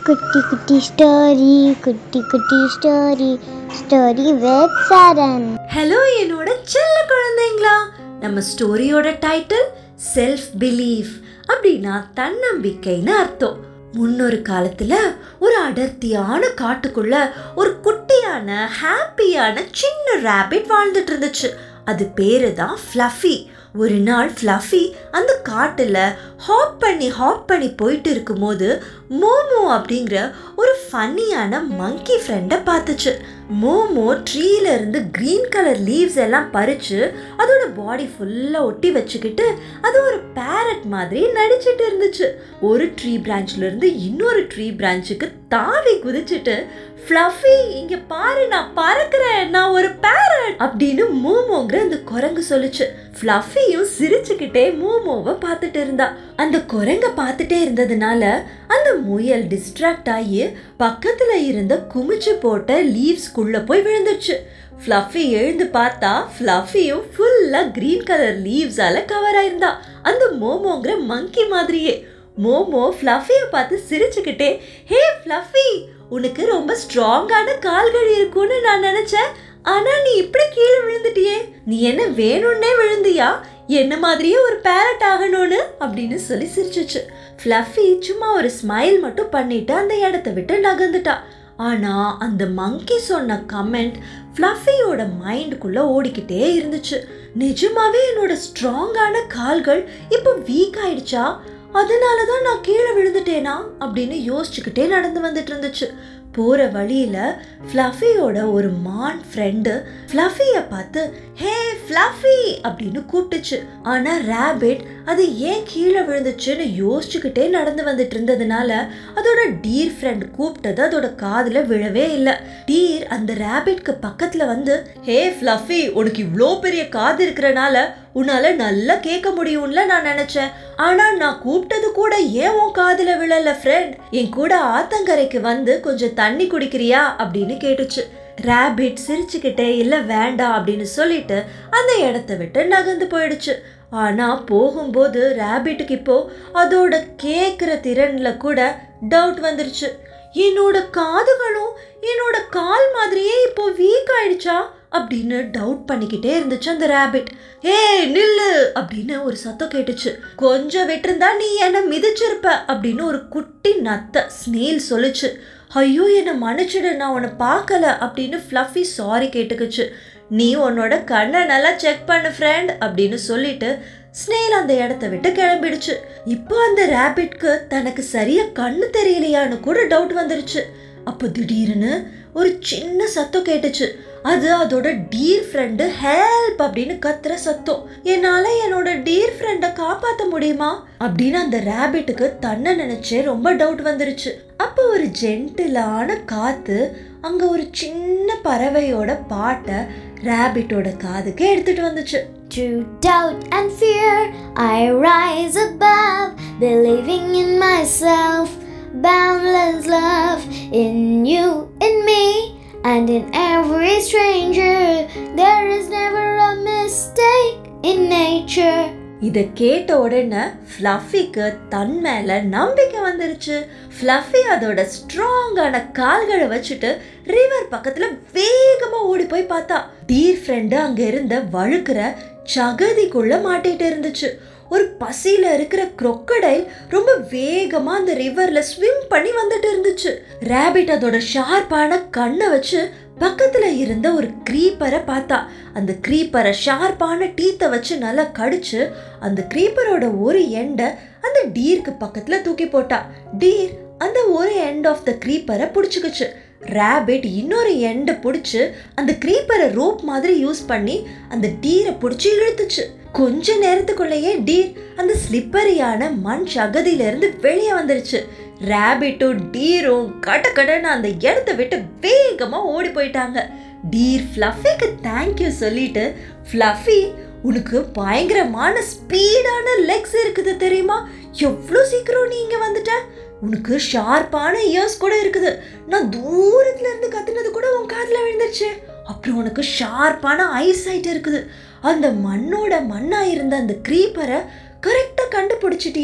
குட்டி குட்டி ஸ்டோரி குட்டி குட்டி story story with Charan hello என்னோட செல்ல குழந்தைங்களா நம்ம ஸ்டோரியோட டைட்டில் செல்ஃப் பிலீஃப் அப்படின்னா தன்னம்பிக்கைன்னு அர்த்தம் முன்னொரு காலத்துல ஒரு அடர்த்தியான காட்டுக்குள்ள ஒரு குட்டியான ஹாப்பியான சின்ன ரேபிட் வாழ்ந்துட்டு இருந்துச்சு அது பேரு தான் ஃப்ளஃபி ஒரு நாள் ஃப்ளஃபி அந்த காட்டுல ஹாப் பண்ணி ஹாப் பண்ணி போயிட்டு இருக்கும்போது மோமோ அப்படிங்கிற ஒரு ஃபன்னியான மங்கி ஃப்ரெண்டை பார்த்துச்சு மோமோ ட்ரீல இருந்து கிரீன் கலர் லீவ்ஸ் எல்லாம் பறிச்சு அதோட பாடி ஃபுல்லாக ஒட்டி வச்சுக்கிட்டு அது ஒரு பேரட் மாதிரி நடிச்சிட்டு இருந்துச்சு ஒரு ட்ரீ பிரான்ச்ல இருந்து இன்னொரு ட்ரீ பிரான்ச்சுக்கு தாவி குதிச்சுட்டு ஃப்ளஃபி இங்க பாரு நான் பறக்கிறேன் நான் ஒரு பேரட் அப்படின்னு மூமோங்கிற அந்த குரங்கு சொல்லுச்சு ஃப்ளஃபியும் சிரிச்சுக்கிட்டே மூமோவை பார்த்துட்டு இருந்தா அந்த குரங்க பார்த்துட்டே இருந்ததுனால அந்த முயல் டிஸ்ட்ராக்ட் ஆகி பக்கத்துல இருந்த குமிச்சு போட்ட லீவ்ஸ்குள்ள போய் விழுந்துருச்சு ஃப்ளஃபி எழுந்து பார்த்தா ஃப்ளஃபியும் ஃபுல்லா கிரீன் கலர் லீவ்ஸால கவர் ஆயிருந்தா அந்த மோமோங்கிற மங்கி மாதிரியே மோமோ ஃப்ளஃபியை பார்த்து சிரிச்சுக்கிட்டே ஹே ஃப்ளஃபி உனக்கு ரொம்ப ஸ்ட்ராங்கான கால்கள் இருக்கும்னு நான் நினைச்சேன் ஆனா நீ இப்படி கீழே விழுந்துட்டியே நீ என்ன வேணும்னே விழுந்தியா என்ன மாதிரியே ஒரு பேரட் ஆகணும்னு அப்படின்னு சொல்லி சிரிச்சுச்சு ஃப்ளஃபி சும்மா ஒரு ஸ்மைல் மட்டும் பண்ணிட்டு அந்த இடத்த விட்டு நகர்ந்துட்டா ஆனா அந்த மங்கி சொன்ன கமெண்ட் ஃப்ளஃபியோட மைண்டுக்குள்ள ஓடிக்கிட்டே இருந்துச்சு நிஜமாவே என்னோட ஸ்ட்ராங்கான கால்கள் இப்போ வீக் ஆயிடுச்சா அதனால தான் நான் கீழே விழுந்துட்டேனா அப்படின்னு யோசிச்சுக்கிட்டே நடந்து வந்துட்டு இருந்துச்சு போற வழியில ஃப்ளஃபியோட ஒரு மான் ஃப்ரெண்டு ஃப்ளஃபியை பார்த்து ஹே ஃப்ளஃபி அப்படின்னு கூப்பிட்டுச்சு ஆனா ரேபிட் அது ஏன் கீழே விழுந்துச்சுன்னு யோசிச்சுக்கிட்டே நடந்து வந்துட்டு இருந்ததுனால அதோட டீர் ஃப்ரெண்ட் கூப்பிட்டது அதோட காதுல விழவே இல்லை டீர் அந்த ரேபிட்க்கு பக்கத்துல வந்து ஹே ஃப்ளஃபி உனக்கு இவ்வளோ பெரிய காது இருக்கிறனால உன்னால நல்லா கேட்க முடியும்ல நான் நினைச்சேன் ஆனா நான் கூப்பிட்டது கூட ஏன் உன் காதுல விழல ஃப்ரெண்ட் என் கூட ஆத்தங்கரைக்கு வந்து கொஞ்சம் தண்ணி குடிக்கிறியா அப்படின்னு கேட்டுச்சு ரேபிட் சிரிச்சுக்கிட்டே இல்லை வேண்டாம் அப்படின்னு சொல்லிட்டு அந்த இடத்த விட்டு நகர்ந்து போயிடுச்சு ஆனா போகும்போது ரேபிட்டுக்கு இப்போ அதோட கேட்குற திறன்ல கூட டவுட் வந்துருச்சு என்னோட காதுகளும் என்னோட கால் மாதிரியே இப்போ வீக் ஆயிடுச்சா அப்படின்னு டவுட் பண்ணிக்கிட்டே இருந்துச்சு அந்த ரேபிட் ஏ நில்லு அப்படின்னு ஒரு சத்தம் கேட்டுச்சு கொஞ்சம் விட்டிருந்தா நீ என்ன மிதிச்சிருப்ப அப்படின்னு ஒரு குட்டி நத்த ஸ்னேல் சொல்லுச்சு ஐயோ என்னை மன்னிச்சிடு நான் உன்னை பார்க்கல அப்படின்னு ஃப்ளஃபி சாரி கேட்டுக்குச்சு நீ உன்னோட கண்ணை நல்லா செக் பண்ணு ஃப்ரெண்ட் அப்படின்னு சொல்லிட்டு ஸ்னேல் அந்த இடத்த விட்டு கிளம்பிடுச்சு இப்போ அந்த ரேபிட்க்கு தனக்கு சரியா கண்ணு தெரியலையான்னு கூட டவுட் வந்துருச்சு அப்போ திடீர்னு ஒரு சின்ன சத்தம் கேட்டுச்சு அது அதோட டீர் ஃப்ரெண்டு ஹெல்ப் அப்படின்னு கத்துற சத்தம் என்னால என்னோட டீர் ஃப்ரெண்டை காப்பாத்த முடியுமா அப்படின்னு அந்த ரேபிட்டுக்கு தன்னை நினைச்சே ரொம்ப டவுட் வந்துருச்சு அப்போ ஒரு ஜென்டிலான காத்து அங்க ஒரு சின்ன பறவையோட பாட்டை ரேபிட்டோட காதுக்கு எடுத்துட்டு வந்துச்சு Through doubt and fear, I rise above, believing in myself. Boundless love in you, in me, and in every stranger. There is never a mistake in nature. இத கேட்ட உடனே ஃப்ளஃபிக்கு தன் மேல நம்பிக்கை வந்துருச்சு ஃப்ளஃபி அதோட ஸ்ட்ராங்கான கால்களை வச்சுட்டு ரிவர் பக்கத்துல வேகமா ஓடி போய் பார்த்தா டீர் ஃப்ரெண்டு அங்க இருந்த வழுக்கிற சகதிக்குள்ள மாட்டிட்டு இருந்துச்சு ஒரு பசியில இருக்கிற crocodile ரொம்ப வேகமா அந்த ரிவர்ல ஸ்விம் பண்ணி வந்துட்டு இருந்துச்சு ரேபிட் அதோட ஷார்ப்பான கண்ணை வச்சு பக்கத்துல இருந்த ஒரு க்ரீப்பரை பார்த்தா அந்த க்ரீப்பரை ஷார்ப்பான டீத்தை வச்சு நல்லா கடிச்சு அந்த க்ரீப்பரோட ஒரு எண்டை அந்த டீருக்கு பக்கத்துல தூக்கி போட்டா டீர் அந்த ஒரு எண்ட் ஆஃப் த க்ரீப்பரை பிடிச்சிக்கிச்சு ரேபிட் இன்னொரு எண்டை பிடிச்சி அந்த க்ரீப்பரை ரோப் மாதிரி யூஸ் பண்ணி அந்த டீரை பிடிச்சி இழுத்துச்சு கொஞ்ச நேரத்துக்குள்ளேயே டீர் அந்த ஸ்லிப்பரியான மண் சகதியிலிருந்து வெளியே வந்துருச்சு ரேபிட்டும் டீரும் கட கடன்னு அந்த இடத்த விட்டு வேகமா ஓடி போயிட்டாங்க டீர் ஃப்ளஃபிக்கு தேங்க்யூ சொல்லிட்டு ஃப்ளஃபி உனக்கு பயங்கரமான ஸ்பீடான லெக்ஸ் இருக்குது தெரியுமா எவ்வளோ சீக்கிரம் நீ இங்க வந்துட்ட உனக்கு ஷார்ப்பான இயர்ஸ் கூட இருக்குது நான் தூரத்துல இருந்து கத்துனது கூட உன் காதுல விழுந்துருச்சு அப்புறம் உனக்கு ஷார்ப்பான ஐசைட் இருக்குது அந்த மண்ணோட மண்ணா இருந்த அந்த க்ரீப்பரை கரெக்டாக கண்டுபிடிச்சிட்டியே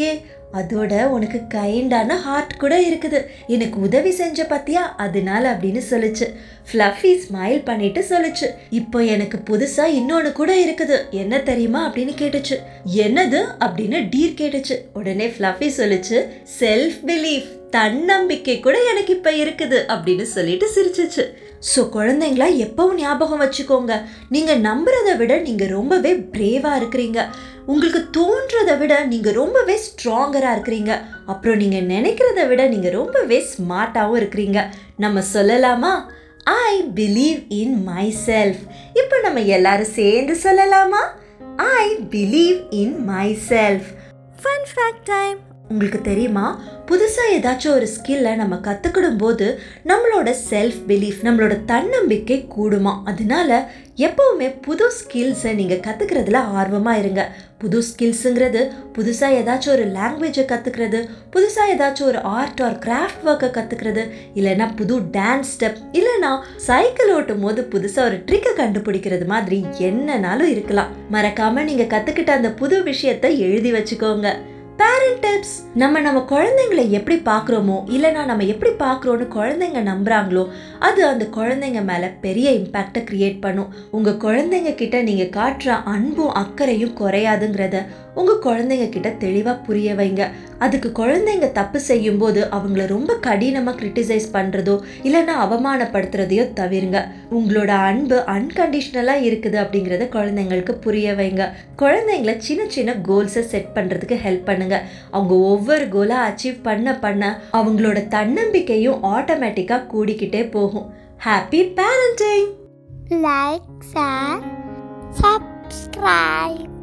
அதோட உனக்கு கைண்டான ஹார்ட் கூட இருக்குது எனக்கு உதவி செஞ்ச பத்தியா அதனால அப்படின்னு சொல்லுச்சு ஃப்ளஃபி ஸ்மைல் பண்ணிட்டு சொல்லுச்சு இப்போ எனக்கு புதுசா இன்னொன்னு கூட இருக்குது என்ன தெரியுமா அப்படின்னு கேட்டுச்சு என்னது அப்படின்னு டீர் கேட்டுச்சு உடனே ஃப்ளஃபி சொல்லுச்சு செல்ஃப் பிலீஃப் தன்னம்பிக்கை கூட எனக்கு இப்ப இருக்குது அப்படின்னு சொல்லிட்டு சிரிச்சிச்சு ஸோ குழந்தைங்களா எப்பவும் ஞாபகம் வச்சுக்கோங்க நீங்க நம்புறதை விட நீங்க ரொம்பவே பிரேவா இருக்கிறீங்க உங்களுக்கு தோன்றதை விட நீங்க ரொம்பவே ஸ்ட்ராங்கரா இருக்கிறீங்க அப்புறம் நீங்க நினைக்கிறத விட நீங்க ரொம்பவே ஸ்மார்ட்டாகவும் இருக்கிறீங்க நம்ம சொல்லலாமா I believe in myself இப்போ நம்ம எல்லாரும் சேர்ந்து சொல்லலாமா I believe in myself fun fact time உங்களுக்கு தெரியுமா புதுசாக ஏதாச்சும் ஒரு ஸ்கில்லை நம்ம கற்றுக்கிடும் போது நம்மளோட செல்ஃப் பிலீஃப் நம்மளோட தன்னம்பிக்கை கூடுமா அதனால எப்பவுமே புது ஸ்கில்ஸை நீங்கள் கற்றுக்கிறதுல ஆர்வமாக இருங்க புது ஸ்கில்ஸுங்கிறது புதுசாக ஏதாச்சும் ஒரு லாங்குவேஜை கற்றுக்கிறது புதுசாக ஏதாச்சும் ஒரு ஆர்ட் ஆர் கிராஃப்ட் ஒர்க்கை கற்றுக்கிறது இல்லைன்னா புது டான்ஸ் ஸ்டெப் இல்லைன்னா சைக்கிள் ஓட்டும் போது புதுசாக ஒரு ட்ரிக்கை கண்டுபிடிக்கிறது மாதிரி என்னனாலும் இருக்கலாம் மறக்காமல் நீங்கள் கற்றுக்கிட்ட அந்த புது விஷயத்தை எழுதி வச்சுக்கோங்க பேரண்ட் டிப்ஸ் நம்ம நம்ம குழந்தைங்களை எப்படி பார்க்குறோமோ இல்லைனா நம்ம எப்படி பார்க்குறோன்னு குழந்தைங்க நம்புறாங்களோ அது அந்த குழந்தைங்க மேலே பெரிய இம்பேக்டை கிரியேட் பண்ணும் உங்கள் குழந்தைங்க கிட்ட நீங்கள் காட்டுற அன்பும் அக்கறையும் குறையாதுங்கிறத உங்கள் குழந்தைங்க கிட்ட தெளிவாக புரிய வைங்க அதுக்கு குழந்தைங்க தப்பு செய்யும்போது அவங்கள ரொம்ப கடினமாக கிரிட்டிசைஸ் பண்ணுறதோ இல்லைன்னா அவமானப்படுத்துறதையோ தவிருங்க உங்களோட அன்பு அன்கண்டிஷ்னலாக இருக்குது அப்படிங்கிறத குழந்தைங்களுக்கு புரிய வைங்க குழந்தைங்கள சின்ன சின்ன கோல்ஸை செட் பண்ணுறதுக்கு ஹெல்ப் பண்ணுங்க அவங்க ஒவ்வொரு கோலாக அச்சீவ் பண்ண பண்ண அவங்களோட தன்னம்பிக்கையும் ஆட்டோமேட்டிக்காக கூடிக்கிட்டே போகும் happy parenting Like, share, subscribe.